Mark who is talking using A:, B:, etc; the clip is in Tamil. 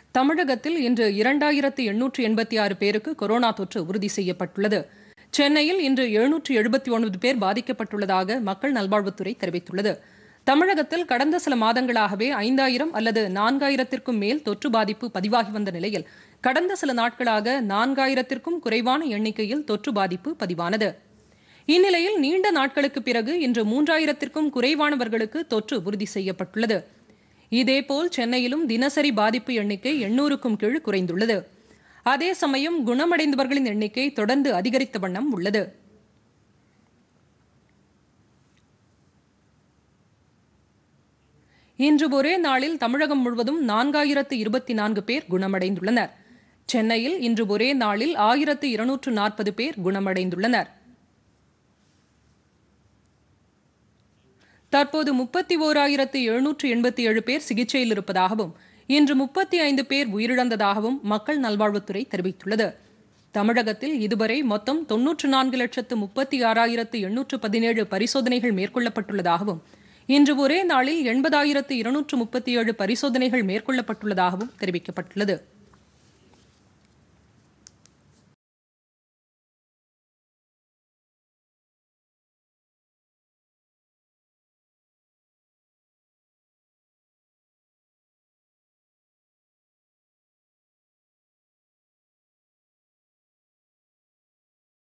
A: தமிழகத்தில் இன்று இரண்டாயிரத்து எண்ணூற்று எண்பத்தி ஆறு பேருக்கு கொரோனா தொற்று உறுதி செய்யப்பட்டுள்ளது சென்னையில் இன்று எழுநூற்று எழுபத்தி ஒன்பது பேர் பாதிக்கப்பட்டுள்ளதாக மக்கள் நல்வாழ்வுத்துறை தெரிவித்துள்ளது தமிழகத்தில் கடந்த சில மாதங்களாகவே ஐந்தாயிரம் அல்லது நான்காயிரத்திற்கும் மேல் தொற்று பாதிப்பு பதிவாகி வந்த நிலையில் கடந்த சில நாட்களாக நான்காயிரத்திற்கும் குறைவான எண்ணிக்கையில் தொற்று பாதிப்பு பதிவானது இந்நிலையில் நீண்ட நாட்களுக்கு பிறகு இன்று மூன்றாயிரத்திற்கும் குறைவானவர்களுக்கு தொற்று உறுதி செய்யப்பட்டுள்ளது இதேபோல் சென்னையிலும் தினசரி பாதிப்பு எண்ணிக்கை எண்ணூறுக்கும் கீழ் குறைந்துள்ளது அதே சமயம் குணமடைந்தவர்களின் எண்ணிக்கை தொடர்ந்து அதிகரித்த வண்ணம் உள்ளது இன்று ஒரே நாளில் தமிழகம் முழுவதும் நான்காயிரத்து இருபத்தி நான்கு பேர் குணமடைந்துள்ளனர் சென்னையில் இன்று ஒரே நாளில் ஆயிரத்து இருநூற்று நாற்பது பேர் குணமடைந்துள்ளனர் தற்போது முப்பத்தி ஓராயிரத்து எழுநூற்று எண்பத்தி ஏழு பேர் சிகிச்சையில் இருப்பதாகவும் இன்று முப்பத்தி ஐந்து பேர் உயிரிழந்ததாகவும் மக்கள் நல்வாழ்வுத்துறை தெரிவித்துள்ளது தமிழகத்தில் இதுவரை மொத்தம் தொன்னூற்று நான்கு லட்சத்து முப்பத்தி ஆறாயிரத்து எண்ணூற்று பதினேழு பரிசோதனைகள் மேற்கொள்ளப்பட்டுள்ளதாகவும் இன்று ஒரே நாளில் எண்பதாயிரத்து இருநூற்று முப்பத்தி ஏழு பரிசோதனைகள் மேற்கொள்ளப்பட்டுள்ளதாகவும் தெரிவிக்கப்பட்டுள்ளது